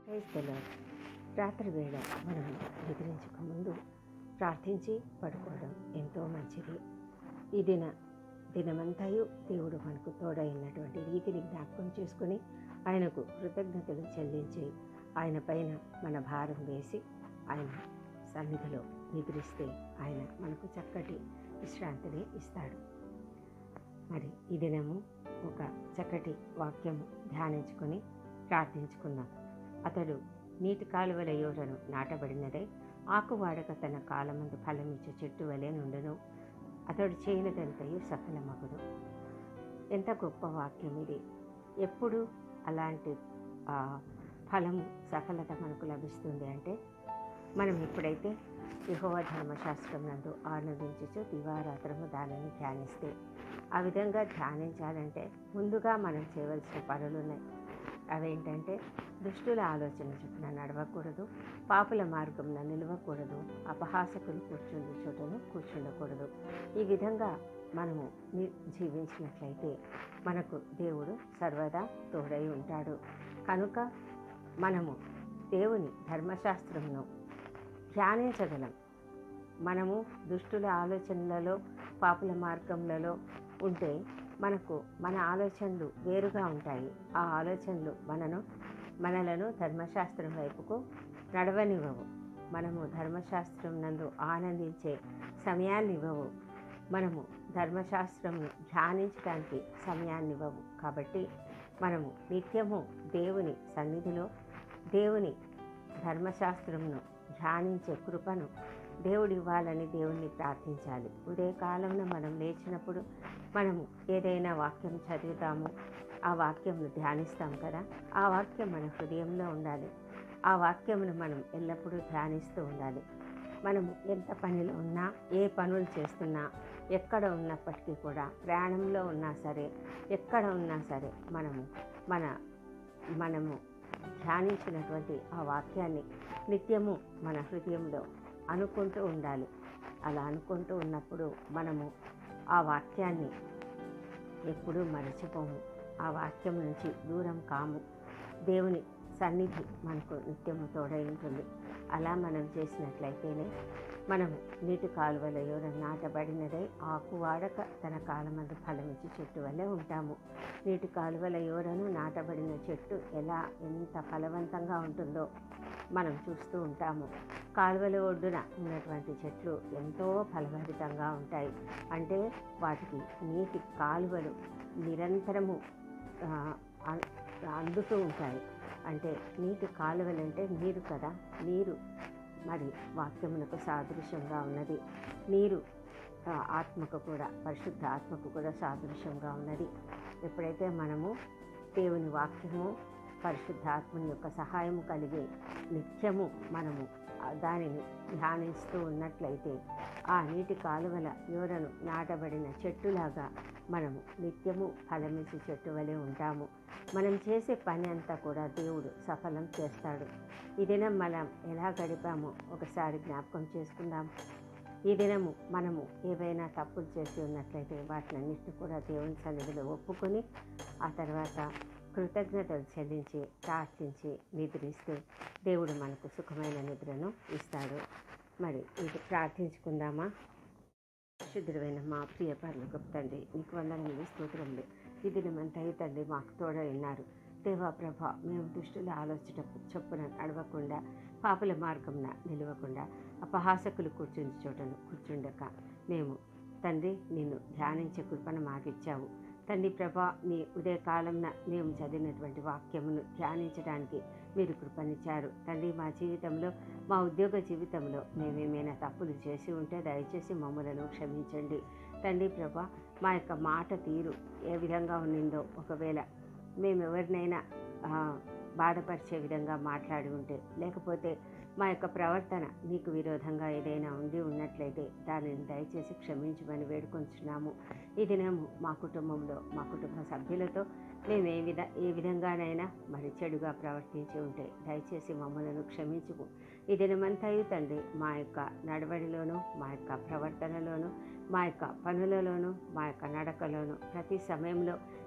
క్రైస్తలో రాత్రి వేళ మనం నిద్రించక ముందు ప్రార్థించి పడుకోవడం ఎంతో మంచిది ఈ దిన దినమంతయు దేవుడు మనకు తోడైనటువంటి రీతిని జ్ఞాపకం చేసుకుని ఆయనకు కృతజ్ఞతలు చెల్లించి ఆయన పైన మన భారం వేసి ఆయన సన్నిధిలో నిద్రిస్తే ఆయన మనకు చక్కటి విశ్రాంతిని ఇస్తాడు మరి ఈ దినము ఒక చక్కటి వాక్యము ధ్యానించుకొని ప్రార్థించుకుందాం అతడు నీటి కాలువల యోరను నాటబడినదై ఆకువాడక తన కాలమందు ఫలమిచ్చే చెట్టు వలె నుండును అతడు చేయనదంతయు సఫలమగును ఎంత గొప్ప వాక్యం ఇది ఎప్పుడు అలాంటి ఆ, ఫలము సఫలత మనకు లభిస్తుంది అంటే మనం ఎప్పుడైతే యహోవ ధర్మశాస్త్రం నందు ఆనందించచ్చు దివారాత్రము దానిని ధ్యానిస్తే ఆ విధంగా ధ్యానించాలంటే ముందుగా మనం చేయవలసిన పనులు ఉన్నాయి అవేంటంటే దుష్టుల ఆలోచన చొప్పున నడవకూడదు పాపుల మార్గంన నిలవకూడదు అపహాసకులు కూర్చుండే చోటను కూర్చుండకూడదు ఈ విధంగా మనము ని- జీవించినట్లయితే మనకు దేవుడు సర్వదా తోడై ఉంటాడు కనుక మనము దేవుని ధర్మశాస్త్రమును ధ్యానించగలం మనము దుష్టుల ఆలోచనలలో పాపుల మార్గంలలో ఉంటే మనకు మన ఆలోచనలు వేరుగా ఉంటాయి ఆ ఆలోచనలు మనను మనలను ధర్మశాస్త్రం వైపుకు నడవనివ్వవు మనము ధర్మశాస్త్రం నందు ఆనందించే సమయాన్ని ఇవ్వవు మనము ధర్మశాస్త్రంను ధ్యానించడానికి సమయాన్ని ఇవ్వవు కాబట్టి మనము నిత్యము దేవుని సన్నిధిలో దేవుని ధర్మశాస్త్రమును ధ్యానించే కృపను దేవుడు ఇవ్వాలని దేవుణ్ణి ప్రార్థించాలి ఉదయకాలంలో మనం లేచినప్పుడు మనము ఏదైనా వాక్యం చదువుతాము ఆ వాక్యంను ధ్యానిస్తాం కదా ఆ వాక్యం మన హృదయంలో ఉండాలి ఆ వాక్యమును మనం ఎల్లప్పుడూ ధ్యానిస్తూ ఉండాలి మనము ఎంత పనిలో ఉన్నా ఏ పనులు చేస్తున్నా ఎక్కడ ఉన్నప్పటికీ కూడా ప్రయాణంలో ఉన్నా సరే ఎక్కడ ఉన్నా సరే మనము మన మనము ధ్యానించినటువంటి ఆ వాక్యాన్ని నిత్యము మన హృదయంలో అనుకుంటూ ఉండాలి అలా అనుకుంటూ ఉన్నప్పుడు మనము ఆ వాక్యాన్ని ఎప్పుడూ మరచిపోము ఆ వాక్యం నుంచి దూరం కాము దేవుని సన్నిధి మనకు నిత్యము తోడై ఉంటుంది అలా మనం చేసినట్లయితేనే మనము నీటి కాలువల యోర నాటబడినదై ఆకు వాడక తన కాలమందు ఫలమిచ్చి చెట్టు వల్లే ఉంటాము నీటి కాలువల యోరను నాటబడిన చెట్టు ఎలా ఎంత ఫలవంతంగా ఉంటుందో మనం చూస్తూ ఉంటాము కాలువల ఒడ్డున ఉన్నటువంటి చెట్లు ఎంతో ఫలభరితంగా ఉంటాయి అంటే వాటికి నీటి కాలువలు నిరంతరము ఆ, అ- అందుతూ ఉంటాయి అంటే నీటి కాలువలు అంటే నీరు కదా నీరు మరి వాక్యమునకు సాదృశ్యంగా ఉన్నది నీరు ఆ, ఆత్మకు కూడా పరిశుద్ధ ఆత్మకు కూడా సాదృశ్యంగా ఉన్నది ఎప్పుడైతే మనము దేవుని వాక్యము పరిశుద్ధాత్మని యొక్క సహాయము కలిగి నిత్యము మనము ఆ దానిని ధ్యానిస్తూ ఉన్నట్లయితే ఆ నీటి కాలువల యోరను నాటబడిన చెట్టులాగా మనము నిత్యము ఫలమిచ్చి చెట్టు వలె ఉంటాము మనం చేసే పని అంతా కూడా దేవుడు సఫలం చేస్తాడు ఈ దినం మనం ఎలా గడిపామో ఒకసారి జ్ఞాపకం చేసుకుందాం ఈ దినము మనము ఏవైనా తప్పులు చేసి ఉన్నట్లయితే వాటినన్నిటిని కూడా దేవుని సన్నిధిలో ఒప్పుకొని ఆ తర్వాత కృతజ్ఞతలు చెల్లించి ప్రార్థించి నిద్రిస్తే దేవుడు మనకు సుఖమైన నిద్రను ఇస్తాడు మరి ఇది ప్రార్థించుకుందామా శుద్ధుడైన మా ప్రియ పర్లకు తండ్రి నీకు వందనములు స్తోత్రములు ఈ దినమంతయు తండ్రి మాకు తోడై ఉన్నారు దేవా ప్రభ మేము దుష్టుల ఆలోచన చొప్పున నడవకుండా పాపుల మార్గంన నిలవకుండా అపహాసకులు కూర్చుని చోటను కూర్చుండక మేము తండ్రి నిన్ను ధ్యానించే కృపను మాకిచ్చావు తండ్రి ప్రభా నీ ఉదయకాలంన మేము చదివినటువంటి వాక్యమును ధ్యానించడానికి మీరు కృపనిచ్చారు తండ్రి మా జీవితంలో మా ఉద్యోగ జీవితంలో మేమేమైనా తప్పులు చేసి ఉంటే దయచేసి మమ్మలను క్షమించండి తండ్రి ప్రభా మా యొక్క మాట తీరు ఏ విధంగా ఉన్నిందో ఒకవేళ మేము ఎవరినైనా ఆ, బాధపరిచే విధంగా మాట్లాడి ఉంటే లేకపోతే మా యొక్క ప్రవర్తన మీకు విరోధంగా ఏదైనా ఉండి ఉన్నట్లయితే దానిని దయచేసి క్షమించమని వేడుకొంచున్నాము ఈ దినము మా కుటుంబంలో మా కుటుంబ సభ్యులతో మేము ఏ విధ ఏ విధంగానైనా మరి చెడుగా ప్రవర్తించి ఉంటే దయచేసి మమ్మల్ని క్షమించుము ఈ దినమంతయు తండ్రి మా యొక్క నడవడిలోను మా యొక్క ప్రవర్తనలోను మా యొక్క పనులలోను మా యొక్క నడకలోను ప్రతి సమయంలో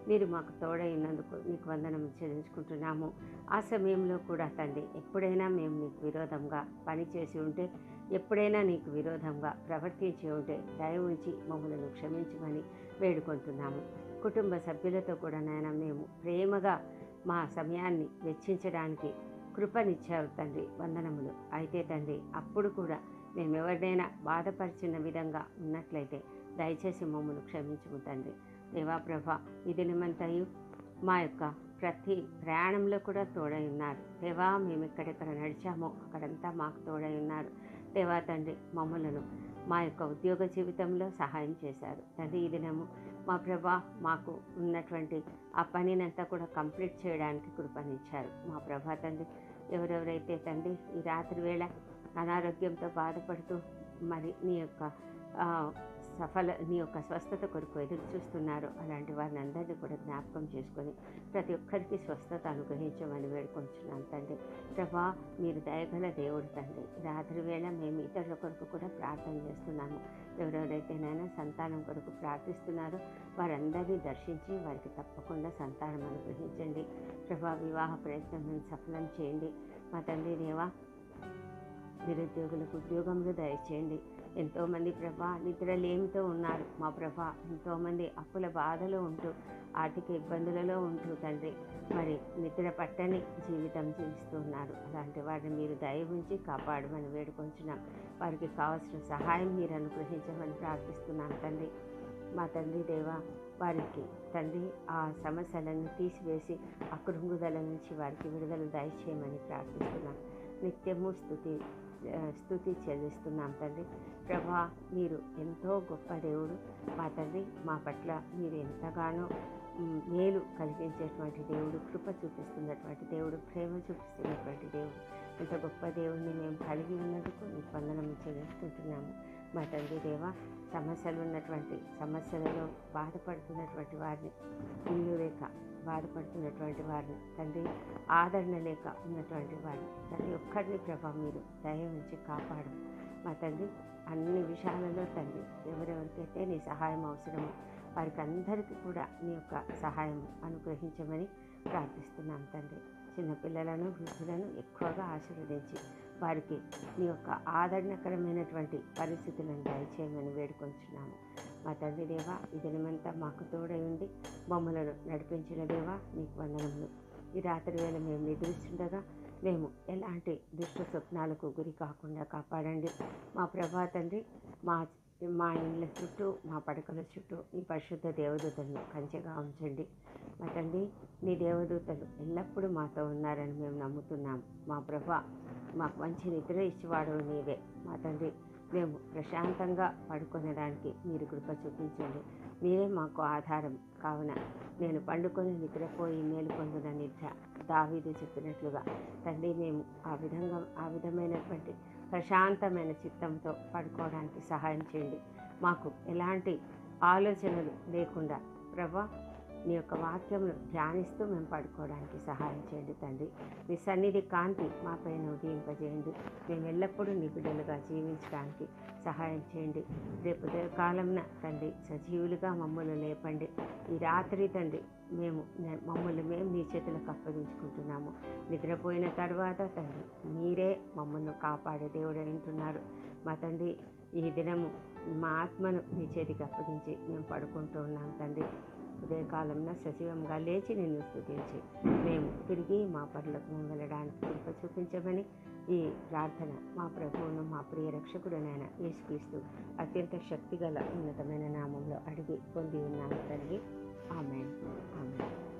మీరు మాకు తోడైనందుకు నీకు వందనం చెల్లించుకుంటున్నాము ఆ సమయంలో కూడా తండ్రి ఎప్పుడైనా మేము నీకు విరోధంగా పనిచేసి ఉంటే ఎప్పుడైనా నీకు విరోధంగా ప్రవర్తించి ఉంటే దయ ఉంచి మమ్మల్ని క్షమించమని వేడుకుంటున్నాము కుటుంబ సభ్యులతో కూడా నాయన మేము ప్రేమగా మా సమయాన్ని వెచ్చించడానికి కృపనిచ్చావు తండ్రి వందనములు అయితే తండ్రి అప్పుడు కూడా మేము ఎవరినైనా బాధపరిచిన విధంగా ఉన్నట్లయితే దయచేసి మమ్మల్ని క్షమించుము తండ్రి దేవా ప్రభ ఈ దినమంతయు మా యొక్క ప్రతి ప్రయాణంలో కూడా తోడై ఉన్నారు దేవా మేము ఎక్కడెక్కడ నడిచామో అక్కడంతా మాకు తోడై ఉన్నారు దేవా తండ్రి మమ్మలను మా యొక్క ఉద్యోగ జీవితంలో సహాయం చేశారు తండ్రి ఈ దినము మా ప్రభా మాకు ఉన్నటువంటి ఆ పనినంతా కూడా కంప్లీట్ చేయడానికి కృపనిచ్చారు మా ప్రభా తండ్రి ఎవరెవరైతే తండ్రి ఈ రాత్రి వేళ అనారోగ్యంతో బాధపడుతూ మరి నీ యొక్క ఆ, సఫల నీ యొక్క స్వస్థత కొరకు ఎదురు చూస్తున్నారు అలాంటి వారిని అందరినీ కూడా జ్ఞాపకం చేసుకొని ప్రతి ఒక్కరికి స్వస్థత అనుగ్రహించమని వేడుకొంచున్నాను తండ్రి ప్రభా మీరు దయగల దేవుడు తండ్రి రాత్రి వేళ మేము ఇతరుల కొరకు కూడా ప్రార్థన చేస్తున్నాము ఎవరెవరైతేనైనా సంతానం కొరకు ప్రార్థిస్తున్నారో వారందరినీ దర్శించి వారికి తప్పకుండా సంతానం అనుగ్రహించండి ప్రభా వివాహ ప్రయత్నం సఫలం చేయండి మా తండ్రి దేవా నిరుద్యోగులకు ఉద్యోగంలో దయచేయండి ఎంతోమంది ప్రభా నిద్రలేమితో ఉన్నారు మా ప్రభా ఎంతోమంది అప్పుల బాధలో ఉంటూ ఆర్థిక ఇబ్బందులలో ఉంటూ తండ్రి మరి నిద్ర పట్టని జీవితం జీవిస్తూ ఉన్నారు అలాంటి వారిని మీరు దయ ఉంచి కాపాడమని వేడుకొంచున్నాం వారికి కావాల్సిన సహాయం మీరు అనుగ్రహించమని ప్రార్థిస్తున్నాం తండ్రి మా తండ్రి దేవా వారికి తండ్రి ఆ సమస్యలను తీసివేసి ఆ కృంగుదల నుంచి వారికి విడుదల దయచేయమని ప్రార్థిస్తున్నాం నిత్యము స్థుతి ఆ, స్థుతి చెల్లిస్తున్నాం తండ్రి ప్రభా మీరు ఎంతో గొప్ప దేవుడు మా తండ్రి మా పట్ల మీరు ఎంతగానో మ్, మేలు కలిగించేటువంటి దేవుడు కృప చూపిస్తున్నటువంటి దేవుడు ప్రేమ చూపిస్తున్నటువంటి దేవుడు ఇంత గొప్ప దేవుడిని మేము కలిగి ఉన్నందుకు మీకు వందనం చెల్లిస్తుంటున్నాము మా తండ్రి దేవ సమస్యలు ఉన్నటువంటి సమస్యలలో బాధపడుతున్నటువంటి వారిని ఇల్లు లేక బాధపడుతున్నటువంటి వారిని తండ్రి ఆదరణ లేక ఉన్నటువంటి వారిని ప్రతి ఒక్కరిని ప్రభా మీరు దయ ఉంచి కాపాడు మా తండ్రి అన్ని విషయాలలో తండ్రి ఎవరెవరికైతే నీ సహాయం అవసరమో వారికి అందరికీ కూడా నీ యొక్క సహాయం అనుగ్రహించమని ప్రార్థిస్తున్నాం తండ్రి చిన్నపిల్లలను వృద్ధులను ఎక్కువగా ఆశీర్వదించి వారికి నీ యొక్క ఆదరణకరమైనటువంటి పరిస్థితులను దయచేయమని వేడుకొంచున్నాము మా తండ్రి దేవా ఈ దినమంతా మాకు తోడై ఉండి మమ్మలను నడిపించిన దేవా నీకు వందనములు ఈ రాత్రి వేళ మేము నిద్రిస్తుండగా మేము ఎలాంటి దుష్ట స్వప్నాలకు గురి కాకుండా కాపాడండి మా ప్రభా తండ్రి మా మా ఇండ్ల చుట్టూ మా పడకల చుట్టూ ఈ పరిశుద్ధ దేవదూతలను కంచెగా ఉంచండి మా తండ్రి నీ దేవదూతలు ఎల్లప్పుడూ మాతో ఉన్నారని మేము నమ్ముతున్నాము మా ప్రభా మాకు మంచి నిద్ర ఇచ్చేవాడు నీవే మా తండ్రి మేము ప్రశాంతంగా పడుకునేదానికి మీరు కృప చూపించండి మీరే మాకు ఆధారం కావున నేను పండుకొని నిద్రపోయి మేలుకొందున నిద్ర దావీదు చెప్పినట్లుగా తండ్రి మేము ఆ విధంగా ఆ విధమైనటువంటి ప్రశాంతమైన చిత్తంతో పడుకోవడానికి సహాయం చేయండి మాకు ఎలాంటి ఆలోచనలు లేకుండా ప్రభా నీ యొక్క వాక్యమును ధ్యానిస్తూ మేము పడుకోవడానికి సహాయం చేయండి తండ్రి మీ సన్నిధి కాంతి మా పైన ఉదయింపజేయండి మేము ఎల్లప్పుడూ నీ బిడ్డలుగా జీవించడానికి సహాయం చేయండి రేపు కాలంన తండ్రి సజీవులుగా మమ్మల్ని లేపండి ఈ రాత్రి తండ్రి మేము నే- మమ్మల్ని మేము నీ చేతులకు అప్పగించుకుంటున్నాము నిద్రపోయిన తర్వాత తండ్రి మీరే మమ్మల్ని కాపాడే దేవుడు అంటున్నారు మా తండ్రి ఈ దినము మా ఆత్మను నీ చేతికి అప్పగించి మేము పడుకుంటూ ఉన్నాం తండ్రి ఉదయకాలంలో సజీవంగా లేచి నిన్ను స్తుతించి మేము తిరిగి మా పనులకు మేము వెళ్ళడానికి కృప చూపించమని ఈ ప్రార్థన మా ప్రభువును మా ప్రియ రక్షకుడునైన యేసుక్రీస్తు అత్యంత శక్తిగల ఉన్నతమైన నామంలో అడిగి పొంది ఉన్నాను తండ్రి ఆమెన్ ఆమెన్